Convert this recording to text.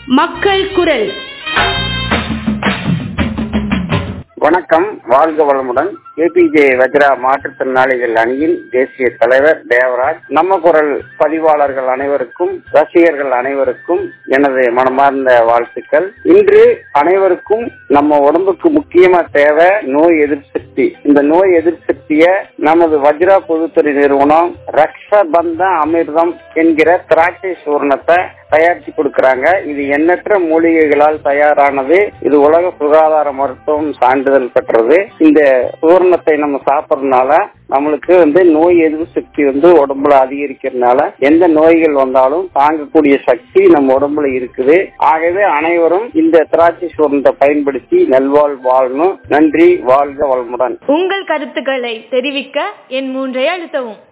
மக்கள் குரல் வணக்கம் வாழ்க வளமுடன் ஏபிஜே வஜ்ரா மாற்றுத்திறனாளிகள் அணியின் தேசிய தலைவர் தேவராஜ் நம்ம குரல் பதிவாளர்கள் அனைவருக்கும் ரசிகர்கள் அனைவருக்கும் எனது மனமார்ந்த வாழ்த்துக்கள் இன்று அனைவருக்கும் நம்ம உடம்புக்கு முக்கியமா தேவை நோய் எதிர்ப்பு சக்தி இந்த நோய் எதிர்ப்பு சக்திய நமது வஜ்ரா பொதுத்துறை நிறுவனம் ரக்ஷபந்த அமிர்தம் என்கிற திராட்சை சூர்ணத்தை தயாரிச்சு கொடுக்கறாங்க இது எண்ணற்ற மூலிகைகளால் தயாரானது இது உலக சுகாதார மருத்துவம் சான்றிதழ் பெற்றது இந்த சூரணத்தை நம்ம சாப்பிடறதுனால நம்மளுக்கு வந்து நோய் எதிர்ப்பு சக்தி வந்து உடம்புல அதிகரிக்கிறதுனால எந்த நோய்கள் வந்தாலும் தாங்கக்கூடிய சக்தி நம்ம உடம்புல இருக்குது ஆகவே அனைவரும் இந்த திராட்சை சூரணத்தை பயன்படுத்தி நல்வாழ் வாழணும் நன்றி வாழ்க வளமுடன் உங்கள் கருத்துக்களை தெரிவிக்க என் மூன்றை அழுத்தவும்